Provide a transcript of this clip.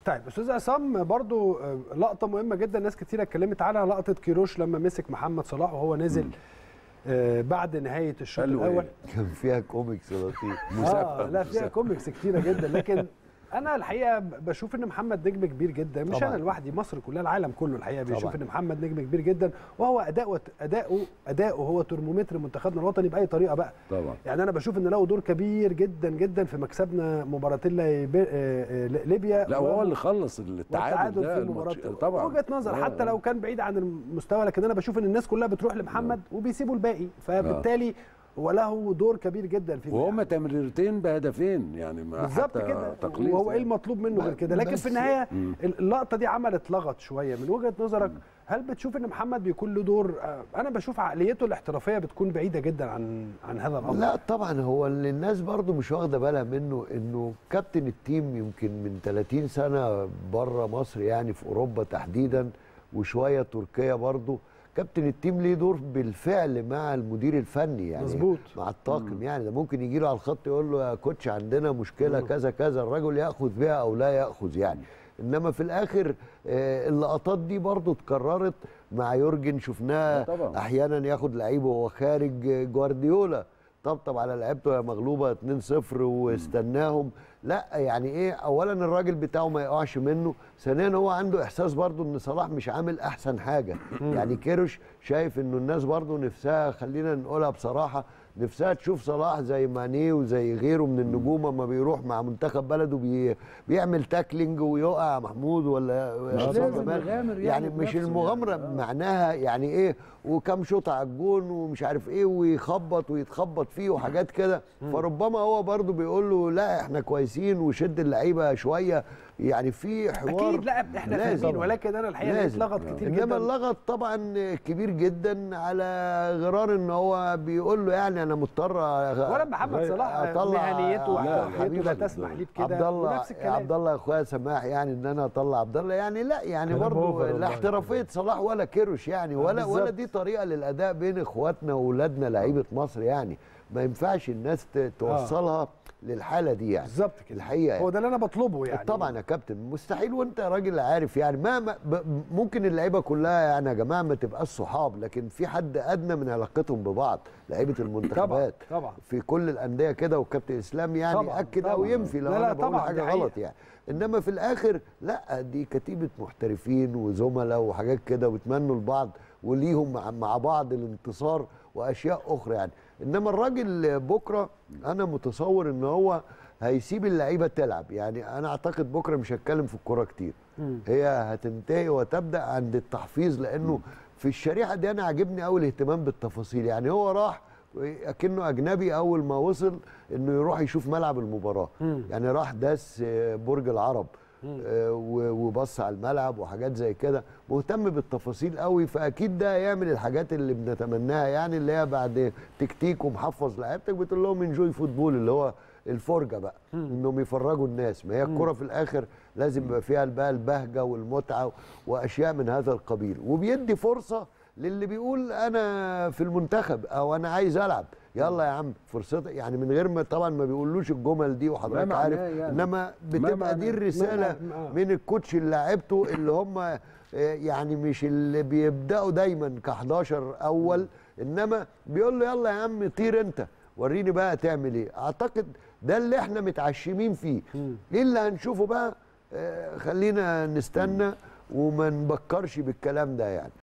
طيب استاذ عصام برضو آه، لقطه مهمه جدا ناس كتير اتكلمت عنها لقطه كيروش لما مسك محمد صلاح وهو نزل آه، بعد نهايه الشوط قال له الاول إيه؟ كان فيها كوميكس لطيف اه مسابقة لا فيها كوميكس كتيره جدا لكن انا الحقيقه بشوف ان محمد نجم كبير جدا مش طبعاً. انا لوحدي مصر كلها العالم كله الحقيقه بيشوف طبعاً. ان محمد نجم كبير جدا وهو اداؤه اداؤه اداؤه هو ترمومتر منتخبنا الوطني باي طريقه بقى طبعا يعني انا بشوف ان له دور كبير جدا جدا في مكسبنا مباراتين ليبي- آه، آه، ليبيا لا و- وهو اللي خلص التعادل والتعادل ده في الماتش مباراه طبعا وجهه نظر آه، حتى آه. لو كان بعيد عن المستوى لكن انا بشوف ان الناس كلها بتروح لمحمد وبيسيبوا الباقي فبالتالي هو له دور كبير جدا في وهم تمريرتين بهدفين يعني ما بالظبط حتى كده تقليص وهو ايه يعني. المطلوب منه غير كده لكن بس- في النهايه مم. اللقطه دي عملت لغط شويه من وجهه نظرك هل بتشوف ان محمد بيكون له دور آه، انا بشوف عقليته الاحترافيه بتكون بعيده جدا عن عن هذا الامر لا طبعا هو اللي الناس برضو مش واخده بالها منه انه كابتن التيم يمكن من 30 سنه بره مصر يعني في اوروبا تحديدا وشويه تركيا برضو كابتن التيم ليه دور بالفعل مع المدير الفني يعني مظبوط. مع الطاقم يعني ده ممكن يجي له على الخط يقول له يا كوتش عندنا مشكله كذا كذا الرجل ياخذ بها او لا ياخذ يعني انما في الاخر آه، اللقطات دي برضو اتكررت مع يورجن شفناه آه طبعا. احيانا ياخد لعيبه وهو خارج آه، جوارديولا طبطب على لعيبته يا مغلوبه 2-0 واستناهم لا يعني ايه اولا الراجل بتاعه ما يقعش منه ثانيا هو عنده احساس برضو ان صلاح مش عامل احسن حاجه يعني كيروش شايف انه الناس برضو نفسها خلينا نقولها بصراحه نفسها تشوف صلاح زي ماني وزي غيره من النجوم اما بيروح مع منتخب بلده بي بيعمل تاكلينج ويقع محمود ولا مش عصام لازم جمال. يغامر يعني يعني مش بنفسه المغامره يعني. آه. معناها يعني ايه وكم شوط على الجون ومش عارف ايه ويخبط ويتخبط فيه وحاجات كده فربما هو برضو بيقول له لا احنا كويسين وشد اللعيبه شويه يعني في حوار اكيد لا احنا لازم. فاهمين ولكن انا الحقيقه لقيت لازم. لغط كتير انما جدا اللغط طبعا كبير جدا على غرار ان هو بيقول له يعني انا مضطر أغ- ولا محمد صلاح أطلع- مهنيته لا، واحترافيته حبيبي لا تسمح ليه بكده عبد الله ونفس الكلام عبد الله يا اخويا سماح يعني ان انا اطلع عبد الله يعني لا يعني كلام برضه أوفر لا والله. احترافيه صلاح ولا كيروش يعني ولا ولا بالظبط. دي طريقه للاداء بين اخواتنا واولادنا لعيبه مصر يعني ما ينفعش الناس ت- توصلها للحاله دي يعني بالظبط كده الحقيقه هو ده اللي انا بطلبه يعني طبعا يا كابتن مستحيل وانت راجل عارف يعني ما ما- ب- ممكن اللعيبه كلها يعني يا جماعه ما تبقاش صحاب لكن في حد ادنى من علاقتهم ببعض لعيبه المنتخبات طبعا. في كل الانديه كده وكابتن اسلام يعني طبعا، اكد او طبعا. ينفي لو لا، لا، انا بقول طبعا، حاجه دي حقيقة. غلط يعني انما في الاخر لا دي كتيبه محترفين وزملاء وحاجات كده ويتمنوا لبعض وليهم مع, مع بعض الانتصار واشياء اخرى يعني انما الراجل بكره انا متصور ان هو هيسيب اللعيبه تلعب يعني انا اعتقد بكره مش هتكلم في الكوره كتير هي هتنتهي وتبدا عند التحفيز لانه في الشريحه دي انا عاجبني قوي الاهتمام بالتفاصيل يعني هو راح اكنه اجنبي اول ما وصل انه يروح يشوف ملعب المباراه يعني راح داس آه، برج العرب آه، و- وبص على الملعب وحاجات زي كده مهتم بالتفاصيل قوي فاكيد ده يعمل الحاجات اللي بنتمناها يعني اللي هي بعد تكتيك ومحفظ لعيبتك بتقول لهم انجوي فوتبول اللي هو الفرجه بقى انهم يفرجوا الناس ما هي الكره في الاخر لازم يبقى فيها بقى البهجه والمتعه واشياء من هذا القبيل وبيدي فرصه للي بيقول انا في المنتخب او انا عايز العب يلا يا عم فرصتك يعني من غير ما طبعا ما بيقولوش الجمل دي وحضرتك ما عارف معناه يعني. انما بتبقى معناه. دي الرساله ما- ما- من الكوتش اللي لعبته اللي هم آه، يعني مش اللي بيبداوا دايما ك11 اول انما بيقول له يلا يا عم طير انت وريني بقى تعمل ايه اعتقد ده اللي احنا متعشمين فيه ايه اللي هنشوفه بقى آه، خلينا نستنى وما نبكرش بالكلام ده يعني